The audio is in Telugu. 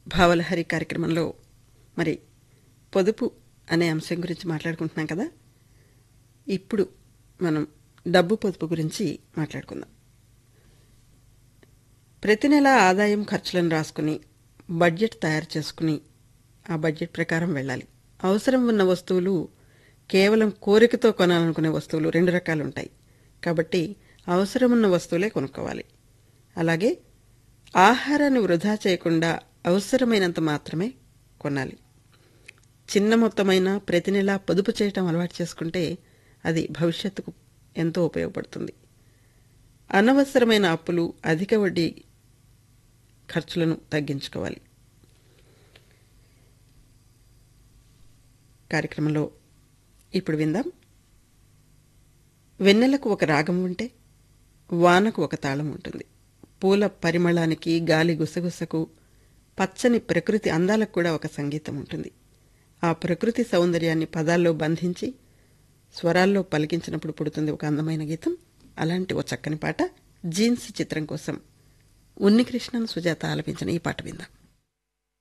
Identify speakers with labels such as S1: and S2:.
S1: భావలహరి కార్యక్రమంలో మరి పొదుపు అనే అంశం గురించి మాట్లాడుకుంటున్నాం కదా ఇప్పుడు మనం డబ్బు పొదుపు గురించి మాట్లాడుకుందాం ప్రతి నెల ఆదాయం ఖర్చులను రాసుకుని బడ్జెట్ తయారు చేసుకుని ఆ బడ్జెట్ ప్రకారం వెళ్ళాలి అవసరం ఉన్న వస్తువులు కేవలం కోరికతో కొనాలనుకునే వస్తువులు రెండు రకాలు ఉంటాయి కాబట్టి అవసరం ఉన్న వస్తువులే కొనుక్కోవాలి అలాగే ఆహారాన్ని వృధా చేయకుండా అవసరమైనంత మాత్రమే కొనాలి చిన్న మొత్తమైన ప్రతి నెలా పొదుపు చేయటం అలవాటు చేసుకుంటే అది భవిష్యత్తుకు ఎంతో ఉపయోగపడుతుంది అనవసరమైన అప్పులు అధిక వడ్డీ ఖర్చులను తగ్గించుకోవాలి కార్యక్రమంలో ఇప్పుడు విందాం వెన్నెలకు ఒక రాగం ఉంటే వానకు ఒక తాళం ఉంటుంది పూల పరిమళానికి గాలి గుసగుసకు పచ్చని ప్రకృతి అందాలకు కూడా ఒక సంగీతం ఉంటుంది ఆ ప్రకృతి సౌందర్యాన్ని పదాల్లో బంధించి స్వరాల్లో పలికించినప్పుడు పుడుతుంది ఒక అందమైన గీతం అలాంటి ఓ చక్కని పాట జీన్స్ చిత్రం కోసం ఉన్నికృష్ణన్ సుజాత ఆలపించిన ఈ పాట విందాం